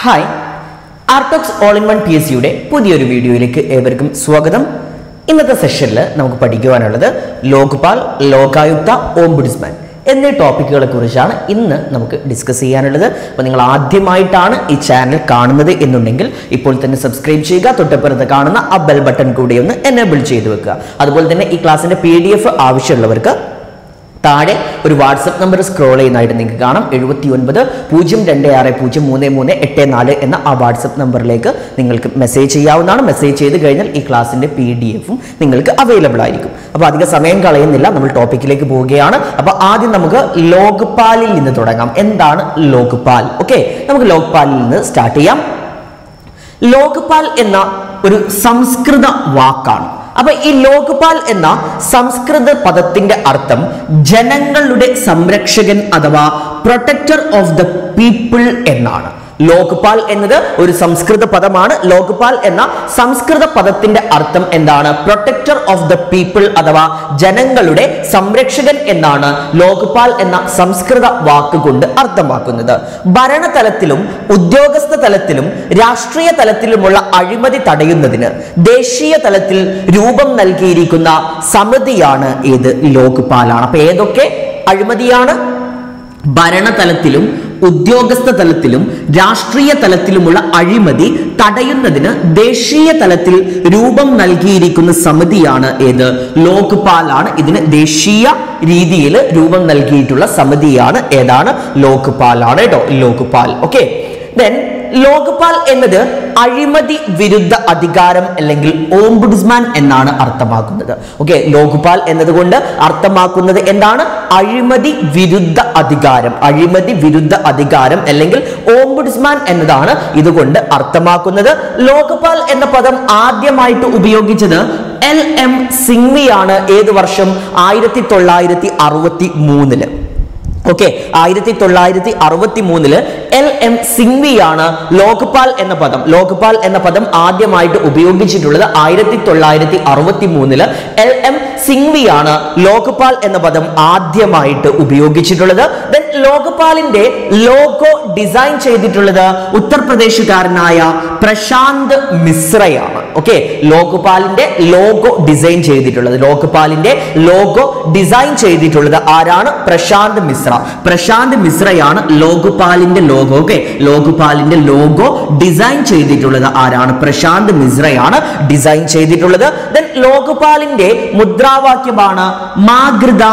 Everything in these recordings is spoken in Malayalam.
ഹായ് ആർട്ടോക്സ് all in one P S സിയുടെ പുതിയൊരു വീഡിയോയിലേക്ക് ഏവർക്കും സ്വാഗതം ഇന്നത്തെ സെഷനിൽ നമുക്ക് പഠിക്കുവാനുള്ളത് ലോക്പാൽ ലോകായുക്ത ഓംബുഡ്സ്മാൻ എന്നീ ടോപ്പിക്കുകളെ കുറിച്ചാണ് ഇന്ന് നമുക്ക് ഡിസ്കസ് ചെയ്യാനുള്ളത് അപ്പോൾ നിങ്ങൾ ആദ്യമായിട്ടാണ് ഈ ചാനൽ കാണുന്നത് എന്നുണ്ടെങ്കിൽ ഇപ്പോൾ തന്നെ സബ്സ്ക്രൈബ് ചെയ്യുക തൊട്ടപ്പുറത്ത് കാണുന്ന ആ ബെൽ ബട്ടൺ കൂടി ഒന്ന് എനേബിൾ ചെയ്ത് വെക്കുക അതുപോലെ തന്നെ ഈ ക്ലാസ്സിന്റെ പി ഡി എഫ് ആവശ്യമുള്ളവർക്ക് താഴെ ഒരു വാട്സപ്പ് നമ്പർ സ്ക്രോൾ ചെയ്യുന്നതായിട്ട് നിങ്ങൾക്ക് കാണാം എഴുപത്തി ഒൻപത് പൂജ്യം രണ്ട് ആറ് പൂജ്യം മൂന്ന് മൂന്ന് എട്ട് നാല് എന്ന ആ വാട്സപ്പ് നമ്പറിലേക്ക് നിങ്ങൾക്ക് മെസ്സേജ് ചെയ്യാവുന്നതാണ് മെസ്സേജ് ചെയ്ത് കഴിഞ്ഞാൽ ഈ ക്ലാസ്സിന്റെ പി ഡി എഫും നിങ്ങൾക്ക് അവൈലബിൾ ആയിരിക്കും അപ്പോൾ അധിക സമയം കളയുന്നില്ല നമ്മൾ ടോപ്പിക്കിലേക്ക് പോവുകയാണ് അപ്പോൾ ആദ്യം നമുക്ക് ലോക്പാലിൽ നിന്ന് തുടങ്ങാം എന്താണ് ലോക്പാൽ ഓക്കെ നമുക്ക് ലോക്പാലിൽ നിന്ന് സ്റ്റാർട്ട് ചെയ്യാം ലോക്പാൽ എന്ന ഒരു സംസ്കൃത വാക്കാണ് അപ്പൊ ഈ ലോക്പാൽ എന്ന സംസ്കൃത പദത്തിന്റെ അർത്ഥം ജനങ്ങളുടെ സംരക്ഷകൻ അഥവാ പ്രൊട്ടക്ടർ ഓഫ് ദ പീപ്പിൾ എന്നാണ് ലോക്പാൽ എന്നത് ഒരു സംസ്കൃത പദമാണ് ലോക്പാൽ എന്ന സംസ്കൃത പദത്തിന്റെ അർത്ഥം എന്താണ് പ്രൊട്ടക്ടർ ഓഫ് ദ പീപ്പിൾ അഥവാ ജനങ്ങളുടെ സംരക്ഷകൻ എന്നാണ് ലോക്പാൽ എന്ന സംസ്കൃത വാക്കുകൊണ്ട് അർത്ഥമാക്കുന്നത് ഭരണതലത്തിലും ഉദ്യോഗസ്ഥ തലത്തിലും രാഷ്ട്രീയ തലത്തിലുമുള്ള അഴിമതി തടയുന്നതിന് ദേശീയ തലത്തിൽ രൂപം നൽകിയിരിക്കുന്ന സമിതിയാണ് ഏത് ലോക്പാലാണ് അപ്പൊ ഏതൊക്കെ അഴിമതിയാണ് ഭരണതലത്തിലും ഉദ്യോഗസ്ഥ തലത്തിലും രാഷ്ട്രീയ തലത്തിലുമുള്ള അഴിമതി തടയുന്നതിന് ദേശീയ തലത്തിൽ രൂപം നൽകിയിരിക്കുന്ന സമിതിയാണ് ഏത് ലോക്പാലാണ് ഇതിന് ദേശീയ രീതിയിൽ രൂപം നൽകിയിട്ടുള്ള സമിതിയാണ് ഏതാണ് ലോക്പാലാണ് കേട്ടോ ലോക്പാൽ ഓക്കെ ദെൻ ലോക്പാൽ എന്നത് അഴിമതി വിരുദ്ധ അധികാരം അല്ലെങ്കിൽ ഓംബുഡ്സ്മാൻ എന്നാണ് അർത്ഥമാക്കുന്നത് ഓക്കെ ലോക്പാൽ എന്നതുകൊണ്ട് അർത്ഥമാക്കുന്നത് എന്താണ് അഴിമതി വിരുദ്ധ അധികാരം അഴിമതി വിരുദ്ധ അധികാരം അല്ലെങ്കിൽ ഓംബുഡ്സ്മാൻ എന്നതാണ് ഇതുകൊണ്ട് അർത്ഥമാക്കുന്നത് ലോക്പാൽ എന്ന പദം ആദ്യമായിട്ട് ഉപയോഗിച്ചത് എൽ എം സിംഗ്വിയാണ് ഏത് വർഷം ആയിരത്തി തൊള്ളായിരത്തി അറുപത്തി മൂന്നില് ഓക്കെ ആയിരത്തി തൊള്ളായിരത്തി അറുപത്തി മൂന്നില് എൽ എം സിംഗ്വിയാണ് ലോക്പാൽ എന്ന പദം ലോക്പാൽ എന്ന പദം ആദ്യമായിട്ട് ഉപയോഗിച്ചിട്ടുള്ളത് ആയിരത്തി തൊള്ളായിരത്തി അറുപത്തി മൂന്നില് എൽ എം സിംഗ്വിയാണ് ലോക്പാൽ എന്ന പദം ആദ്യമായിട്ട് ഉപയോഗിച്ചിട്ടുള്ളത് ദെൻ ലോക്പാലിന്റെ ലോഗോ ഡിസൈൻ ചെയ്തിട്ടുള്ളത് ഉത്തർപ്രദേശുകാരനായ പ്രശാന്ത് മിശ്രയാണ് ഓക്കെ ലോക്പാലിന്റെ ലോഗോ ഡിസൈൻ ചെയ്തിട്ടുള്ളത് ലോക്പാലിന്റെ ലോഗോ ഡിസൈൻ ചെയ്തിട്ടുള്ളത് ആരാണ് പ്രശാന്ത് മിശ്ര പ്രശാന്ത് മിശ്രയാണ് ലോക്പാലിന്റെ ലോഗോ ഓക്കെ ലോക്പാലിന്റെ ലോഗോ ഡിസൈൻ ചെയ്തിട്ടുള്ളത് ആരാണ് പ്രശാന്ത് മിശ്രയാണ് ഡിസൈൻ ചെയ്തിട്ടുള്ളത് ദെൻ ലോക്പാലിന്റെ മുദ്രാവാക്യമാണ് മാതൃത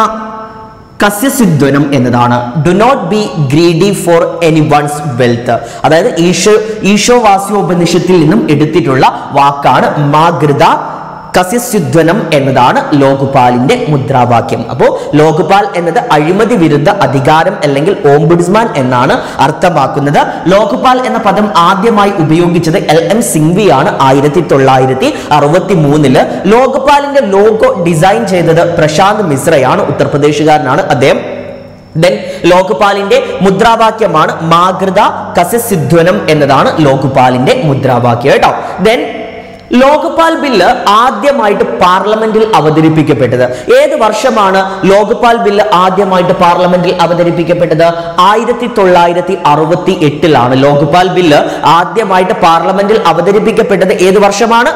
കസ്യസിദ്വനം എന്നതാണ് do not be greedy for any one's wealth അതായത് ഈശോ ഈശോവാസ്യോപനിഷത്തിൽ നിന്നും എടുത്തിട്ടുള്ള വാക്കാണ് മാതൃത കസ്യസിദ്വനം എന്നതാണ് ലോക്പാലിന്റെ മുദ്രാവാക്യം അപ്പോൾ ലോക്പാൽ എന്നത് അഴിമതി വിരുദ്ധ അധികാരം അല്ലെങ്കിൽ ഓംബുഡ്സ്മാൻ എന്നാണ് അർത്ഥമാക്കുന്നത് ലോക്പാൽ എന്ന പദം ആദ്യമായി ഉപയോഗിച്ചത് എൽ എം സിംഗ്വിയാണ് ആയിരത്തി തൊള്ളായിരത്തി അറുപത്തി മൂന്നില് ലോക്പാലിന്റെ ലോഗോ ഡിസൈൻ ചെയ്തത് പ്രശാന്ത് മിശ്രയാണ് ഉത്തർപ്രദേശുകാരനാണ് അദ്ദേഹം ദെൻ ലോക്പാലിന്റെ മുദ്രാവാക്യമാണ് മാതൃത കസസിധ്വനം എന്നതാണ് ലോക്പാലിന്റെ മുദ്രാവാക്യം കേട്ടോ ദെൻ ലോക്പാൽ ബില്ല് ആദ്യമായിട്ട് പാർലമെന്റിൽ അവതരിപ്പിക്കപ്പെട്ടത് ഏത് വർഷമാണ് ലോക്പാൽ ബില്ല് ആദ്യമായിട്ട് പാർലമെന്റിൽ അവതരിപ്പിക്കപ്പെട്ടത് ആയിരത്തി തൊള്ളായിരത്തി അറുപത്തി എട്ടിലാണ് ലോക്പാൽ ബില്ല് ആദ്യമായിട്ട് പാർലമെന്റിൽ അവതരിപ്പിക്കപ്പെട്ടത് ഏത് വർഷമാണ്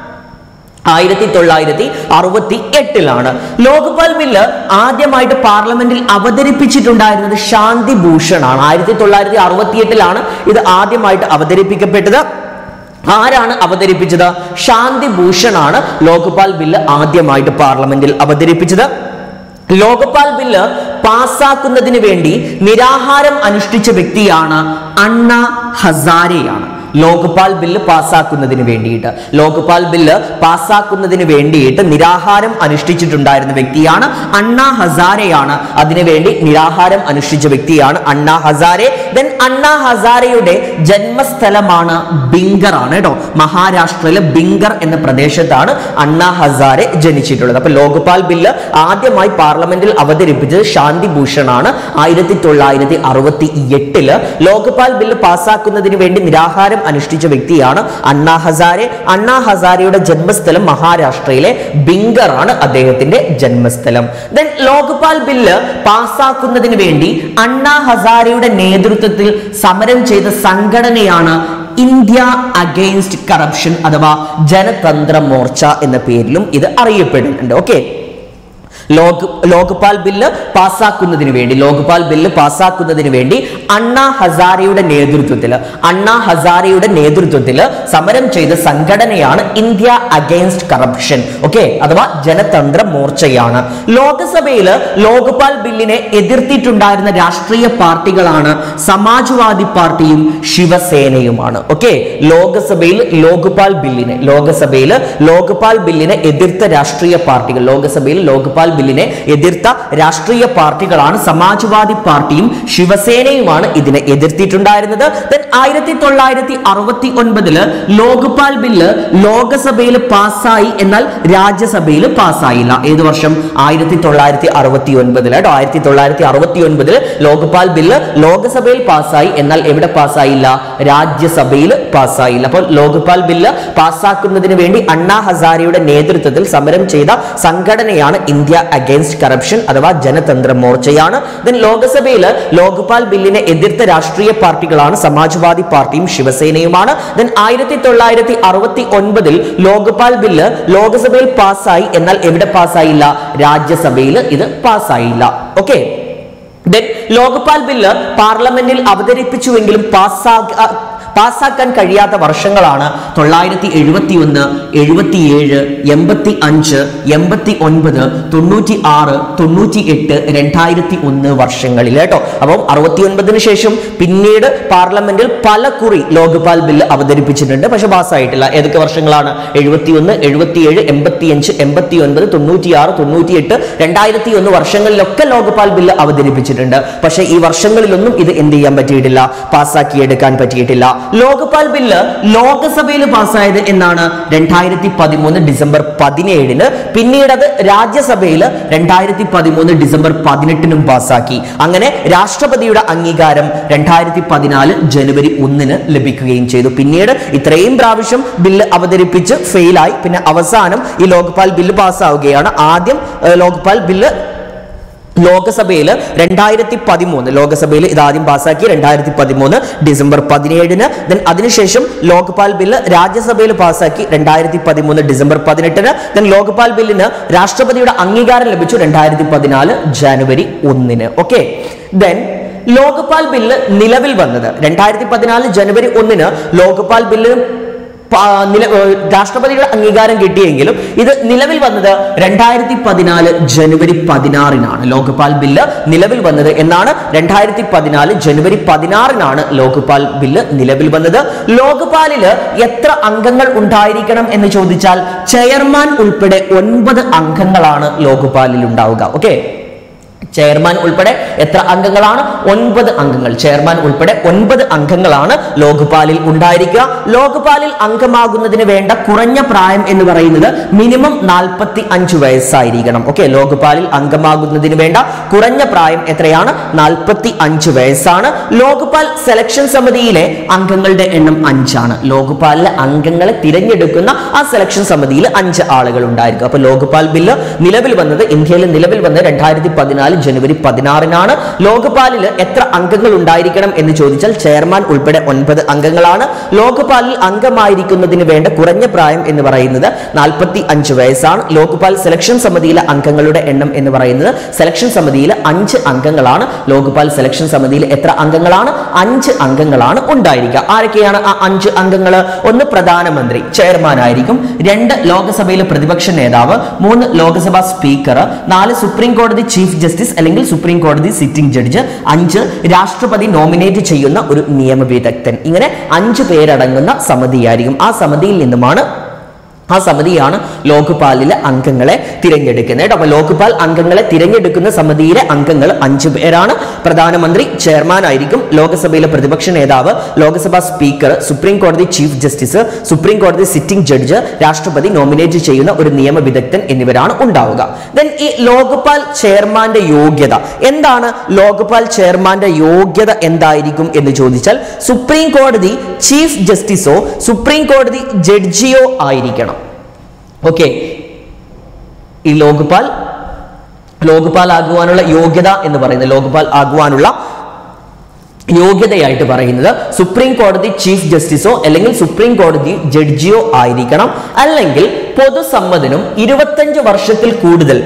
ആയിരത്തി തൊള്ളായിരത്തി അറുപത്തി എട്ടിലാണ് ലോക്പാൽ ബില്ല് ആദ്യമായിട്ട് പാർലമെന്റിൽ അവതരിപ്പിച്ചിട്ടുണ്ടായിരുന്നത് ശാന്തി ഭൂഷണാണ് ആയിരത്തി തൊള്ളായിരത്തി അറുപത്തി എട്ടിലാണ് ഇത് ആദ്യമായിട്ട് അവതരിപ്പിക്കപ്പെട്ടത് ആരാണ് അവതരിപ്പിച്ചത് ശാന്തി ഭൂഷണാണ് ലോക്പാൽ ബില്ല് ആദ്യമായിട്ട് പാർലമെന്റിൽ അവതരിപ്പിച്ചത് ലോക്പാൽ ബില്ല് പാസ്സാക്കുന്നതിന് വേണ്ടി നിരാഹാരം അനുഷ്ഠിച്ച വ്യക്തിയാണ് അണ്ണ ഹസാരെയാണ് ലോക്പാൽ ബില്ല് പാസ്സാക്കുന്നതിന് വേണ്ടിയിട്ട് ലോക്പാൽ ബില്ല് പാസ്സാക്കുന്നതിന് വേണ്ടിയിട്ട് നിരാഹാരം അനുഷ്ഠിച്ചിട്ടുണ്ടായിരുന്ന വ്യക്തിയാണ് അണ്ണാ ഹസാരെയാണ് അതിനുവേണ്ടി നിരാഹാരം അനുഷ്ഠിച്ച വ്യക്തിയാണ് അണ്ണാ ഹസാരെ ദെൻ അണ്ണാ ഹസാരയുടെ ജന്മസ്ഥലമാണ് ബിങ്കർ ആണ് കേട്ടോ മഹാരാഷ്ട്രയിലെ ബിങ്കർ എന്ന പ്രദേശത്താണ് അണ്ണാ ഹസാരെ ജനിച്ചിട്ടുള്ളത് അപ്പൊ ലോക്പാൽ ബില്ല് ആദ്യമായി പാർലമെന്റിൽ അവതരിപ്പിച്ചത് ശാന്തി ഭൂഷണാണ് ആയിരത്തി തൊള്ളായിരത്തി അറുപത്തി എട്ടില് ലോക്പാൽ ബില്ല് പാസ്സാക്കുന്നതിന് വേണ്ടി നിരാഹാരം അനുഷ്ഠിച്ച വ്യക്തിയാണ് അണ്ണാ ഹസാരെ അണ്ണാ ഹസാരയുടെ ജന്മസ്ഥലം മഹാരാഷ്ട്രയിലെ ബിങ്കർ ആണ് അദ്ദേഹത്തിന്റെ ജന്മസ്ഥലം ദെൻ ലോക്പാൽ ബില്ല് പാസ്സാക്കുന്നതിന് വേണ്ടി അണ്ണാ ഹസാരയുടെ നേതൃത്വത്തിൽ നേതൃത്വത്തിൽ സമരം ചെയ്ത സംഘടനയാണ് ഇന്ത്യ അഗെയിൻസ്റ്റ് കറപ്ഷൻ അഥവാ ജനതന്ത്ര മോർച്ച എന്ന പേരിലും ഇത് അറിയപ്പെടുന്നുണ്ട് ഓക്കെ ലോക് ലോക്പാൽ ബില്ല് പാസ്സാക്കുന്നതിന് വേണ്ടി ലോക്പാൽ ബില്ല് പാസ്സാക്കുന്നതിന് വേണ്ടി അണ്ണാ ഹസാരയുടെ നേതൃത്വത്തിൽ അണ്ണാ ഹസാരയുടെ നേതൃത്വത്തിൽ സമരം ചെയ്ത സംഘടനയാണ് ഇന്ത്യ അഗെയിൻസ്റ്റ് കറപ്ഷൻ ഓക്കെ അഥവാ ജനതന്ത്ര മോർച്ചയാണ് ലോകസഭയിൽ ലോക്പാൽ ബില്ലിനെ എതിർത്തിട്ടുണ്ടായിരുന്ന രാഷ്ട്രീയ പാർട്ടികളാണ് സമാജ്വാദി പാർട്ടിയും ശിവസേനയുമാണ് ഓക്കെ ലോകസഭയിൽ ലോക്പാൽ ബില്ലിനെ ലോകസഭയിൽ ലോക്പാൽ ബില്ലിനെ എതിർത്ത രാഷ്ട്രീയ പാർട്ടികൾ ലോകസഭയിൽ ലോക്പാൽ ബില്ലിനെ എതിർത്ത രാഷ്ട്രീയ പാർട്ടികളാണ് സമാജ്വാദി പാർട്ടിയും ശിവസേനയുമാണ് ഇതിനെ എതിർത്തിട്ടുണ്ടായിരുന്നത് Then ആയിരത്തി തൊള്ളായിരത്തി അറുപത്തി ഒൻപതില് ലോക്പാൽ ബില്ല് ലോകസഭയിൽ പാസ്സായി എന്നാൽ രാജ്യസഭയിൽ പാസ്സായില്ല ഏത് വർഷം ആയിരത്തി തൊള്ളായിരത്തി അറുപത്തി ഒൻപതിൽ കേട്ടോ ആയിരത്തി തൊള്ളായിരത്തി അറുപത്തി ഒൻപതിൽ ലോക്പാൽ ബില്ല് ലോകസഭയിൽ പാസ്സായി എന്നാൽ എവിടെ പാസ്സായില്ല രാജ്യസഭയിൽ പാസ്സായില്ല അപ്പോൾ ലോക്പാൽ ബില്ല് പാസ്സാക്കുന്നതിന് വേണ്ടി അണ്ണാ ഹസാരയുടെ നേതൃത്വത്തിൽ സമരം ചെയ്ത സംഘടനയാണ് ഇന്ത്യ അഗെയിൻസ്റ്റ് കറപ്ഷൻ അഥവാ ജനതന്ത്ര മോർച്ചയാണ് ദെൻ ലോകസഭയിൽ ലോക്പാൽ ബില്ലിനെ എതിർത്ത രാഷ്ട്രീയ പാർട്ടികളാണ് സമാജ്വാദി പാർട്ടിയും ശിവസേനയുമാണ് ദെൻ ആയിരത്തി തൊള്ളായിരത്തി അറുപത്തി ഒൻപതിൽ ലോക്പാൽ ബില്ല് ലോകസഭയിൽ പാസ്സായി എന്നാൽ എവിടെ പാസ്സായില്ല രാജ്യസഭയിൽ ഇത് പാസ്സായില്ല ഓക്കെ ദെൻ ലോക്പാൽ ബില്ല് പാർലമെന്റിൽ അവതരിപ്പിച്ചുവെങ്കിലും പാസ്സാ പാസ്സാക്കാൻ കഴിയാത്ത വർഷങ്ങളാണ് തൊള്ളായിരത്തി എഴുപത്തി ഒന്ന് എഴുപത്തിയേഴ് എൺപത്തി അഞ്ച് എൺപത്തി ഒൻപത് തൊണ്ണൂറ്റി ആറ് തൊണ്ണൂറ്റി എട്ട് രണ്ടായിരത്തി ഒന്ന് വർഷങ്ങളിൽ കേട്ടോ അപ്പം അറുപത്തി ഒൻപതിന് ശേഷം പിന്നീട് പാർലമെന്റിൽ പല കുറി ലോക്പാൽ ബില്ല് അവതരിപ്പിച്ചിട്ടുണ്ട് പക്ഷെ പാസ്സായിട്ടില്ല ഏതൊക്കെ വർഷങ്ങളാണ് എഴുപത്തി ഒന്ന് എഴുപത്തിയേഴ് എൺപത്തി അഞ്ച് എൺപത്തി ഒൻപത് തൊണ്ണൂറ്റി ആറ് തൊണ്ണൂറ്റി എട്ട് രണ്ടായിരത്തി ഒന്ന് വർഷങ്ങളിലൊക്കെ ലോക്പാൽ ബില്ല് അവതരിപ്പിച്ചിട്ടുണ്ട് പക്ഷെ ഈ വർഷങ്ങളിലൊന്നും ഇത് എന്ത് ചെയ്യാൻ പറ്റിയിട്ടില്ല പാസ്സാക്കിയെടുക്കാൻ പറ്റിയിട്ടില്ല ലോക്പാൽ ബില്ല് ലോകസഭയിൽ പാസ്സായത് എന്നാണ് രണ്ടായിരത്തി പതിമൂന്ന് ഡിസംബർ പതിനേഴിന് പിന്നീട് അത് രാജ്യസഭയിൽ രണ്ടായിരത്തി പതിമൂന്ന് ഡിസംബർ പതിനെട്ടിനും പാസ്സാക്കി അങ്ങനെ രാഷ്ട്രപതിയുടെ അംഗീകാരം രണ്ടായിരത്തി പതിനാല് ജനുവരി ഒന്നിന് ലഭിക്കുകയും ചെയ്തു പിന്നീട് ഇത്രയും പ്രാവശ്യം ബില്ല് അവതരിപ്പിച്ച് ഫെയിലായി പിന്നെ അവസാനം ഈ ലോക്പാൽ ബില്ല് പാസ്സാവുകയാണ് ആദ്യം ഏഹ്, ലോക്പാൽ ബില്ല് ലോകസഭയിൽ രണ്ടായിരത്തി പതിമൂന്ന് ലോകസഭയിൽ ഇത് ആദ്യം പാസ്സാക്കി രണ്ടായിരത്തി പതിമൂന്ന് ഡിസംബർ പതിനേഴിന് ദെൻ അതിനുശേഷം ലോക്പാൽ ബില്ല് രാജ്യസഭയിൽ പാസ്സാക്കി രണ്ടായിരത്തി പതിമൂന്ന് ഡിസംബർ പതിനെട്ടിന് ദെൻ ലോക്പാൽ ബില്ലിന് രാഷ്ട്രപതിയുടെ അംഗീകാരം ലഭിച്ചു രണ്ടായിരത്തി പതിനാല് ജാനുവരി ഒന്നിന് ഓക്കെ ദെൻ ലോക്പാൽ ബില്ല് നിലവിൽ വന്നത് രണ്ടായിരത്തി പതിനാല് ജനുവരി ഒന്നിന് ലോക്പാൽ ബില്ല് പ- നില- ഏർ രാഷ്ട്രപതിയുടെ അംഗീകാരം കിട്ടിയെങ്കിലും ഇത് നിലവിൽ വന്നത് രണ്ടായിരത്തി പതിനാല് ജനുവരി പതിനാറിനാണ് ലോക്പാൽ ബില്ല് നിലവിൽ വന്നത് എന്നാണ് രണ്ടായിരത്തി പതിനാല് ജനുവരി പതിനാറിനാണ് ലോക്പാൽ ബില്ല് നിലവിൽ വന്നത് ലോക്പാലില് എത്ര അംഗങ്ങൾ ഉണ്ടായിരിക്കണം എന്ന് ചോദിച്ചാൽ ചെയർമാൻ ഉൾപ്പെടെ ഒൻപത് അംഗങ്ങളാണ് ലോക്പാലിൽ ഉണ്ടാവുക ഓക്കെ ചെയർമാൻ ഉൾപ്പെടെ എത്ര അംഗങ്ങളാണ് ഒൻപത് അംഗങ്ങൾ ചെയർമാൻ ഉൾപ്പെടെ ഒൻപത് അംഗങ്ങളാണ് ലോക്പാലിൽ ഉണ്ടായിരിക്കുക ലോക്പാലിൽ അംഗമാകുന്നതിന് വേണ്ട കുറഞ്ഞ പ്രായം എന്ന് പറയുന്നത് മിനിമം നാൽപ്പത്തി അഞ്ച് വയസ്സായിരിക്കണം ഓക്കെ ലോക്പാലിൽ അംഗമാകുന്നതിന് വേണ്ട കുറഞ്ഞ പ്രായം എത്രയാണ് നാൽപ്പത്തി അഞ്ച് വയസ്സാണ് ലോക്പാൽ സെലക്ഷൻ സമിതിയിലെ അംഗങ്ങളുടെ എണ്ണം അഞ്ചാണ് ലോക്പാലിലെ അംഗങ്ങളെ തിരഞ്ഞെടുക്കുന്ന ആ സെലക്ഷൻ സമിതിയിൽ അഞ്ച് ആളുകൾ ഉണ്ടായിരിക്കും അപ്പൊ ലോക്പാൽ ബില്ല് നിലവിൽ വന്നത് ഇന്ത്യയിൽ നിലവിൽ വന്നത് രണ്ടായിരത്തി പതിനാല് ജനുവരി പതിനാറിനാണ് ലോക്പാലിൽ എത്ര അംഗങ്ങൾ ഉണ്ടായിരിക്കണം എന്ന് ചോദിച്ചാൽ ചെയർമാൻ ഉൾപ്പെടെ ഒൻപത് അംഗങ്ങളാണ് ലോക്പാലിൽ അംഗമായിരിക്കുന്നതിന് വേണ്ട കുറഞ്ഞ പ്രായം എന്ന് പറയുന്നത് നാൽപ്പത്തി അഞ്ച് വയസ്സാണ് ലോക്പാൽ സെലക്ഷൻ സമിതിയിലെ അംഗങ്ങളുടെ എണ്ണം എന്ന് പറയുന്നത് സെലക്ഷൻ സമിതിയിൽ അഞ്ച് അംഗങ്ങളാണ് ലോക്പാൽ സെലക്ഷൻ സമിതിയിൽ എത്ര അംഗങ്ങളാണ് അഞ്ച് അംഗങ്ങളാണ് ഉണ്ടായിരിക്കുക ആരൊക്കെയാണ് ആ അഞ്ച് അംഗങ്ങൾ ഒന്ന് പ്രധാനമന്ത്രി ചെയർമാൻ ആയിരിക്കും രണ്ട് ലോകസഭയിലെ പ്രതിപക്ഷ നേതാവ് മൂന്ന് ലോകസഭാ സ്പീക്കർ നാല് സുപ്രീം കോടതി ചീഫ് ജസ്റ്റിസ് അല്ലെങ്കിൽ സുപ്രീം കോടതി സിറ്റിംഗ് ജഡ്ജ് അഞ്ച് രാഷ്ട്രപതി നോമിനേറ്റ് ചെയ്യുന്ന ഒരു നിയമ വിദഗ്ധൻ ഇങ്ങനെ അഞ്ച് പേരടങ്ങുന്ന സമിതിയായിരിക്കും ആ സമിതിയിൽ നിന്നുമാണ് ആ സമിതിയാണ് ലോക്പാലിലെ അംഗങ്ങളെ തിരഞ്ഞെടുക്കുന്നത് കേട്ടോ അപ്പൊ ലോക്പാൽ അംഗങ്ങളെ തിരഞ്ഞെടുക്കുന്ന സമിതിയിലെ അംഗങ്ങൾ അഞ്ചു പേരാണ് പ്രധാനമന്ത്രി ചെയർമാൻ ആയിരിക്കും ലോകസഭയിലെ പ്രതിപക്ഷ നേതാവ് ലോകസഭാ സ്പീക്കർ സുപ്രീം കോടതി ചീഫ് ജസ്റ്റിസ് സുപ്രീം കോടതി സിറ്റിംഗ് ജഡ്ജ് രാഷ്ട്രപതി നോമിനേറ്റ് ചെയ്യുന്ന ഒരു നിയമ വിദഗ്ധൻ എന്നിവരാണ് ഉണ്ടാവുക ദെൻ ഈ ലോക്പാൽ ചെയർമാന്റെ യോഗ്യത എന്താണ് ലോക്പാൽ ചെയർമാന്റെ യോഗ്യത എന്തായിരിക്കും എന്ന് ചോദിച്ചാൽ സുപ്രീം കോടതി ചീഫ് ജസ്റ്റിസോ സുപ്രീം കോടതി ജഡ്ജിയോ ആയിരിക്കണം ഓക്കെ ഈ ലോക്പാൽ ലോക്പാൽ ആകുവാനുള്ള യോഗ്യത എന്ന് പറയുന്നത് ലോക്പാൽ ആകുവാനുള്ള യോഗ്യതയായിട്ട് പറയുന്നത് സുപ്രീം കോടതി ചീഫ് ജസ്റ്റിസോ അല്ലെങ്കിൽ സുപ്രീം കോടതി ജഡ്ജിയോ ആയിരിക്കണം അല്ലെങ്കിൽ പൊതുസമ്മതനും ഇരുപത്തഞ്ച് വർഷത്തിൽ കൂടുതൽ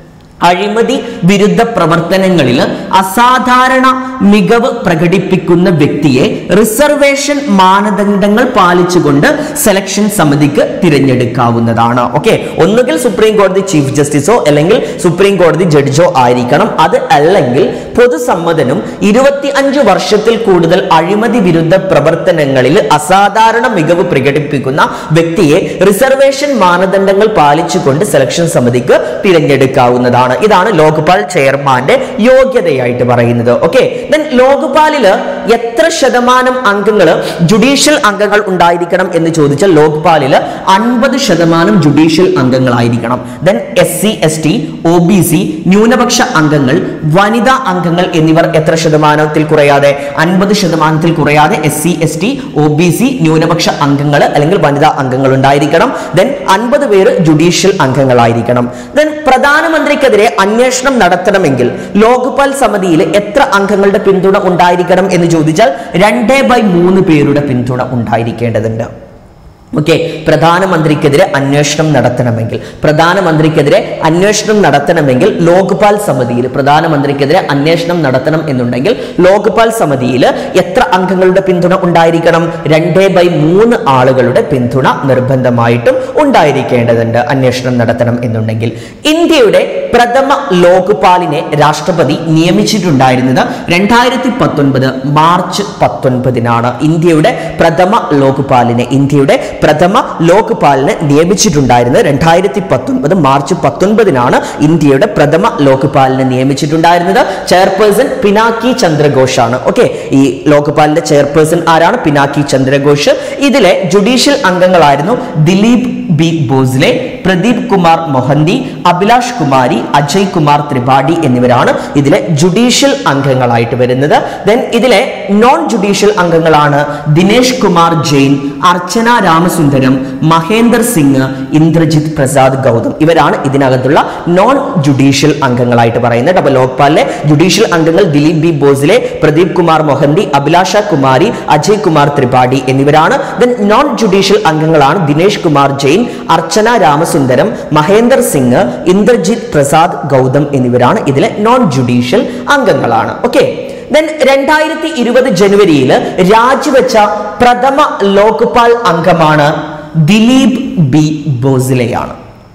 അഴിമതി വിരുദ്ധ പ്രവർത്തനങ്ങളിൽ അസാധാരണ മികവ് പ്രകടിപ്പിക്കുന്ന വ്യക്തിയെ റിസർവേഷൻ മാനദണ്ഡങ്ങൾ പാലിച്ചുകൊണ്ട് സെലക്ഷൻ സമിതിക്ക് തിരഞ്ഞെടുക്കാവുന്നതാണ് ഓക്കെ ഒന്നുകിൽ സുപ്രീം കോടതി ചീഫ് ജസ്റ്റിസോ അല്ലെങ്കിൽ സുപ്രീം കോടതി ജഡ്ജോ ആയിരിക്കണം അത് അല്ലെങ്കിൽ പൊതുസമ്മതനും ഇരുപത്തി അഞ്ച് വർഷത്തിൽ കൂടുതൽ അഴിമതി വിരുദ്ധ പ്രവർത്തനങ്ങളിൽ അസാധാരണ മികവ് പ്രകടിപ്പിക്കുന്ന വ്യക്തിയെ റിസർവേഷൻ മാനദണ്ഡങ്ങൾ പാലിച്ചുകൊണ്ട് സെലക്ഷൻ സമിതിക്ക് തിരഞ്ഞെടുക്കാവുന്നതാണ് ഇതാണ് ലോക്പാൽ ചെയർമാന്റെ യോഗ്യതയായിട്ട് പറയുന്നത് ഓക്കെ ദെൻ ലോക്പാലില് എത്ര ശതമാനം അംഗങ്ങൾ ജുഡീഷ്യൽ അംഗങ്ങൾ ഉണ്ടായിരിക്കണം എന്ന് ചോദിച്ചാൽ ലോക്പാലില് അൻപത് ശതമാനം ജുഡീഷ്യൽ അംഗങ്ങളായിരിക്കണം then S C S T O B C ന്യൂനപക്ഷ അംഗങ്ങൾ വനിതാ അംഗങ്ങൾ എന്നിവർ എത്ര ശതമാനത്തിൽ കുറയാതെ അൻപത് ശതമാനത്തിൽ കുറയാതെ S C S T O B C ന്യൂനപക്ഷ അംഗങ്ങൾ അല്ലെങ്കിൽ വനിതാ അംഗങ്ങൾ ഉണ്ടായിരിക്കണം ദെൻ അൻപത് പേര് ജുഡീഷ്യൽ അംഗങ്ങളായിരിക്കണം ദെൻ പ്രധാനമന്ത്രിക്കെതിരെ അന്വേഷണം നടത്തണമെങ്കിൽ ലോക്പാൽ സമിതിയിൽ എത്ര അംഗങ്ങളുടെ പിന്തുണ ഉണ്ടായിരിക്കണം എന്ന് ചോദിച്ചാൽ രണ്ടേ ബൈ മൂന്ന് പേരുടെ പിന്തുണ ഉണ്ടായിരിക്കേണ്ടതുണ്ട് ഓക്കെ പ്രധാനമന്ത്രിക്കെതിരെ അന്വേഷണം നടത്തണമെങ്കിൽ പ്രധാനമന്ത്രിക്കെതിരെ അന്വേഷണം നടത്തണമെങ്കിൽ ലോക്പാൽ സമിതിയിൽ പ്രധാനമന്ത്രിക്കെതിരെ അന്വേഷണം നടത്തണം എന്നുണ്ടെങ്കിൽ ലോക്പാൽ സമിതിയിൽ എത്ര അംഗങ്ങളുടെ പിന്തുണ ഉണ്ടായിരിക്കണം രണ്ടേ ബൈ മൂന്ന് ആളുകളുടെ പിന്തുണ നിർബന്ധമായിട്ടും ഉണ്ടായിരിക്കേണ്ടതുണ്ട് അന്വേഷണം നടത്തണം എന്നുണ്ടെങ്കിൽ ഇന്ത്യയുടെ പ്രഥമ ലോക്പാലിനെ രാഷ്ട്രപതി നിയമിച്ചിട്ടുണ്ടായിരുന്നത് രണ്ടായിരത്തി പത്തൊൻപത് മാർച്ച് പത്തൊൻപതിനാണ് ഇന്ത്യയുടെ പ്രഥമ ലോക്പാലിനെ ഇന്ത്യയുടെ പ്രഥമ ലോക്പാലിനെ നിയമിച്ചിട്ടുണ്ടായിരുന്നത് രണ്ടായിരത്തി പത്തൊൻപത് മാർച്ച് പത്തൊൻപതിനാണ് ഇന്ത്യയുടെ പ്രഥമ ലോക്പാലിനെ നിയമിച്ചിട്ടുണ്ടായിരുന്നത് ചെയർപേഴ്സൺ പിനാക്കി ചന്ദ്രഘോഷ് ആണ് ഓക്കെ ഈ ലോക്പാലിന്റെ ചെയർപേഴ്സൺ ആരാണ് പിനാക്കി ചന്ദ്രഘോഷ് ഇതിലെ ജുഡീഷ്യൽ അംഗങ്ങളായിരുന്നു ദിലീപ് ബി ബോസ്ലെ പ്രദീപ് കുമാർ മൊഹന്തി അഭിലാഷ് കുമാരി അജയ് കുമാർ ത്രിപാഠി എന്നിവരാണ് ഇതിലെ ജുഡീഷ്യൽ അംഗങ്ങളായിട്ട് വരുന്നത് ദെൻ ഇതിലെ നോൺ ജുഡീഷ്യൽ അംഗങ്ങളാണ് ദിനേഷ് കുമാർ ജെയിൻ അർച്ചന രാമസുന്ദരം മഹേന്ദർ സിംഗ് ഇന്ദ്രജിത് പ്രസാദ് ഗൗതം ഇവരാണ് ഇതിനകത്തുള്ള നോൺ ജുഡീഷ്യൽ അംഗങ്ങളായിട്ട് പറയുന്നത് അപ്പൊ ലോക്പാലിലെ ജുഡീഷ്യൽ അംഗങ്ങൾ ദിലീപ് ബി ബോസ്ലെ പ്രദീപ് കുമാർ മൊഹന്തി അഭിലാഷ കുമാരി അജയ് കുമാർ ത്രിപാഠി എന്നിവരാണ് ദെൻ നോൺ ജുഡീഷ്യൽ അംഗങ്ങളാണ് ദിനേഷ് കുമാർ ജെയിൻ അർച്ചന രാമസുന്ദരം മഹേന്ദർ സിംഗ് ഇന്ദ്രജിത് പ്രസാദ് ഗൗതം എന്നിവരാണ് ഇതിലെ നോൺ ജുഡീഷ്യൽ അംഗങ്ങളാണ് ഓക്കെ ദെൻ രണ്ടായിരത്തി ഇരുപത് ജനുവരിയിൽ രാജിവെച്ച പ്രഥമ ലോക്പാൽ അംഗമാണ് ദിലീപ് ബി ബോസ്ലെയാണ്